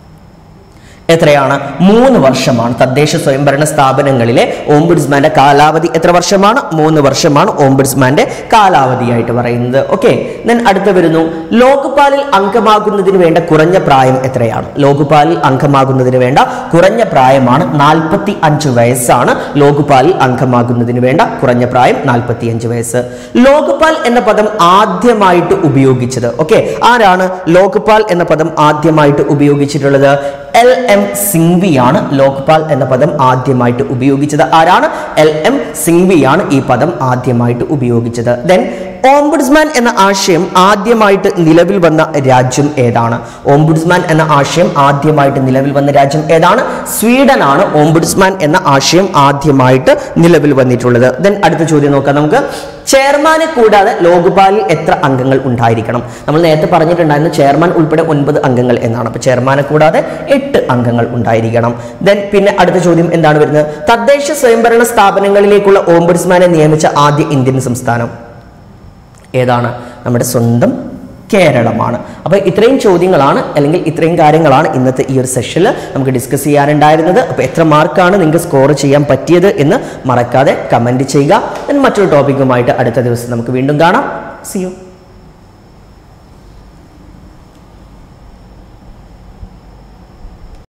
എത്രയാണ് മൂന്ന് വർഷമാണ് തദ്ദേശ സ്വയംഭരണ സ്ഥാപനങ്ങളിലെ ഓംബുഡ്സ്മാന്റെ കാലാവധി എത്ര വർഷമാണ് മൂന്ന് വർഷമാണ് ഓംബുഡ്സ്മാന്റെ കാലാവധിയായിട്ട് പറയുന്നത് ഓക്കെ ദെൻ അടുത്ത വരുന്നു ലോക്പാലിൽ അംഗമാകുന്നതിന് വേണ്ട കുറഞ്ഞ പ്രായം എത്രയാണ് ലോക്പാലിൽ അംഗമാകുന്നതിന് വേണ്ട കുറഞ്ഞ പ്രായമാണ് നാൽപ്പത്തി അഞ്ച് വയസ്സാണ് ലോക്പാലിൽ അംഗമാകുന്നതിന് വേണ്ട കുറഞ്ഞ പ്രായം നാൽപ്പത്തി അഞ്ച് വയസ്സ് ലോക്പാൽ എന്ന പദം ആദ്യമായിട്ട് ഉപയോഗിച്ചത് ഓക്കെ ആരാണ് ലോക്പാൽ എന്ന പദം ആദ്യമായിട്ട് ഉപയോഗിച്ചിട്ടുള്ളത് എൽ എം സിംഗ്വിയാണ് ലോക്പാൽ എന്ന പദം ആദ്യമായിട്ട് ഉപയോഗിച്ചത് ആരാണ് എൽ എം സിംഗ്വിയാണ് ഈ പദം ആദ്യമായിട്ട് ഉപയോഗിച്ചത് ദെൻ ഓംബുഡ്സ്മാൻ എന്ന ആശയം ആദ്യമായിട്ട് നിലവിൽ വന്ന രാജ്യം ഏതാണ് ഓംബുഡ്സ്മാൻ എന്ന ആശയം ആദ്യമായിട്ട് നിലവിൽ വന്ന രാജ്യം ഏതാണ് സ്വീഡൻ ആണ് ഓംബുഡ്സ്മാൻ എന്ന ആശയം ആദ്യമായിട്ട് നിലവിൽ വന്നിട്ടുള്ളത് ദെൻ അടുത്ത ചോദ്യം നോക്കാം നമുക്ക് ചെയർമാനെ കൂടാതെ ലോക്പാലിൽ എത്ര അംഗങ്ങൾ ഉണ്ടായിരിക്കണം നമ്മൾ നേരത്തെ പറഞ്ഞിട്ടുണ്ടായിരുന്നു ചെയർമാൻ ഉൾപ്പെടെ ഒൻപത് അംഗങ്ങൾ എന്നാണ് അപ്പൊ ചെയർമാനെ കൂടാതെ എട്ട് അംഗങ്ങൾ ഉണ്ടായിരിക്കണം ദെൻ പിന്നെ അടുത്ത ചോദ്യം എന്താണ് വരുന്നത് തദ്ദേശ സ്വയംഭരണ സ്ഥാപനങ്ങളിലേക്കുള്ള ഓംബുഡ്സ്മാനെ നിയമിച്ച ആദ്യ ഇന്ത്യൻ സംസ്ഥാനം ഏതാണ് നമ്മുടെ സ്വന്തം കേരളമാണ് അപ്പോൾ ഇത്രയും ചോദ്യങ്ങളാണ് അല്ലെങ്കിൽ ഇത്രയും കാര്യങ്ങളാണ് ഇന്നത്തെ ഈ ഒരു സെഷനിൽ നമുക്ക് ഡിസ്കസ് ചെയ്യാനുണ്ടായിരുന്നത് അപ്പോൾ എത്ര മാർക്കാണ് നിങ്ങൾക്ക് സ്കോർ ചെയ്യാൻ പറ്റിയത് എന്ന് മറക്കാതെ കമൻറ്റ് ചെയ്യുക then മറ്റൊരു ടോപ്പിക്കുമായിട്ട് അടുത്ത ദിവസം നമുക്ക് വീണ്ടും കാണാം സി യു